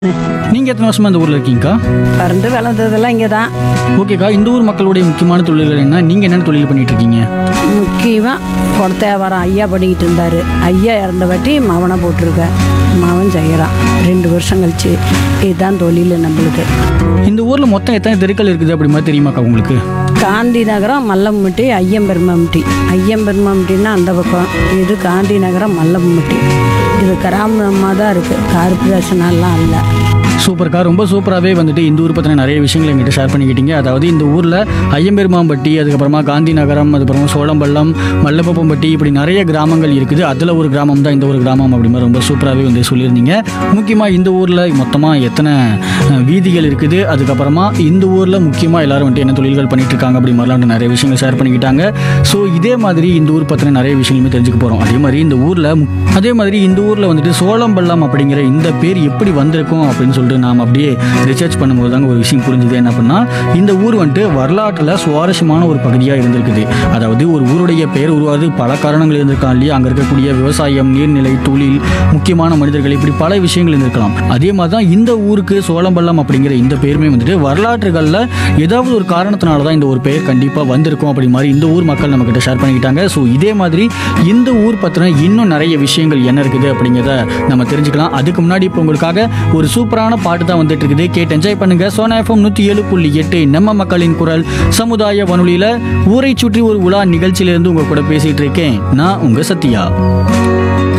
நீங்க எத்தனை வருஷமா இந்த ஊர்ல இருக்கீங்கக்கா பிறந்து வளர்ந்ததெல்லாம் இங்கே தான் ஓகேக்கா இந்த ஊர் மக்களுடைய முக்கியமான தொழில்கள் என்ன நீங்க என்ன தொழில் பண்ணிட்டு இருக்கீங்க முக்கியமாக குடத்தேவாரம் ஐயா பண்ணிக்கிட்டு இருந்தார் ஐயா இறந்த வாட்டி மவனை போட்டிருக்கேன் மவன் செய்கிறான் ரெண்டு வருஷம் கழிச்சு இதுதான் தொழில் நம்மளுக்கு இந்த ஊர்ல மொத்தம் எத்தனை தெருக்கள் இருக்குது அப்படி மாதிரி தெரியுமாக்கா உங்களுக்கு காந்தி நகரம் மல்லம்பட்டி ஐயம்பெருமம்பட்டி ஐயம்பெருமம்பட்டின்னா அந்த பக்கம் இது காந்தி நகரம் மல்லம்பட்டி இது கிராமமாக தான் இருக்குது கார்பரேஷனெல்லாம் இல்லை சூப்பர்க்கா ரொம்ப சூப்பராகவே வந்துட்டு இந்த ஊர் பற்றின நிறைய விஷயங்கள் எங்கிட்ட ஷேர் பண்ணிக்கிட்டீங்க அதாவது இந்த ஊரில் ஐயம்பெருமாம்பட்டி அதுக்கப்புறமா காந்தி நகரம் அதுக்கப்புறமா சோளம்பள்ளம் மல்லப்பப்பம்பட்டி இப்படி நிறைய கிராமங்கள் இருக்குது அதில் ஒரு கிராமம் தான் இந்த ஒரு கிராமம் அப்படி மாதிரி ரொம்ப சூப்பராகவே வந்து சொல்லியிருந்தீங்க முக்கியமாக இந்த ஊரில் மொத்தமாக எத்தனை அஹ், வீதிகள் இருக்குது அதுக்கப்புறமா இந்த ஊரில் முக்கியமாக எல்லாரும் வந்துட்டு என்ன தொழில்கள் பண்ணிட்டு இருக்காங்க அப்படி மாதிரிலாம் வந்து நிறைய விஷயங்கள் ஷேர் பண்ணிக்கிட்டாங்க ஸோ இதே மாதிரி இந்த ஊர் பற்றின நிறைய விஷயங்களுமே தெரிஞ்சுக்க போகிறோம் அதே மாதிரி இந்த ஊரில் அதே மாதிரி இந்த ஊரில் வந்துட்டு சோளம்பள்ளம் அப்படிங்கிற இந்த பேர் எப்படி வந்திருக்கும் அப்படின்னு சொல்லிட்டு நாம் அப்படியே ரிசர்ச் பண்ணும்போது தாங்க ஒரு விஷயம் புரிஞ்சுது என்ன பண்ணா இந்த ஊர் வந்துட்டு வரலாற்றில் சுவாரஸ்யமான ஒரு பகுதியாக இருந்திருக்குது அதாவது ஒரு ஊருடைய பெயர் உருவாது பல காரணங்கள் இருந்திருக்கலாம் இல்லையா அங்கே இருக்கக்கூடிய விவசாயம் நீர்நிலை தொழில் முக்கியமான மனிதர்கள் இப்படி பல விஷயங்கள் இருந்திருக்கலாம் அதே மாதிரி தான் இந்த ஊருக்கு சோளம்பள்ளம் அப்படிங்கிற இந்த பேருமே வந்துட்டு வரலாற்றுகளில் ஏதாவது ஒரு காரணத்தினால தான் இந்த ஒரு பெயர் கண்டிப்பாக வந்திருக்கும் அப்படி மாதிரி இந்த ஊர் மக்கள் நம்ம கிட்ட ஷேர் பண்ணிக்கிட்டாங்க ஸோ இதே மாதிரி இந்த ஊர் பற்றின இன்னும் நிறைய விஷயங்கள் என்ன இருக்குது அப்படிங்கிறத நம்ம தெரிஞ்சுக்கலாம் அதுக்கு முன்னாடி இப்போ உங்களுக்காக ஒரு சூப்பரான பாட்டு தான் வந்துட்டு இருக்குது கேட்டு என்ஜாய் பண்ணுங்க சோனா எஃப்எம் நூற்றி ஏழு புள்ளி எட்டு நம்ம மக்களின் குரல் சமுதாய வானொலியில் ஊரை சுற்றி ஒரு உலா நிகழ்ச்சியிலிருந்து உங்க கூட பேசிட்டு இருக்கேன் நான் உங்க சத்யா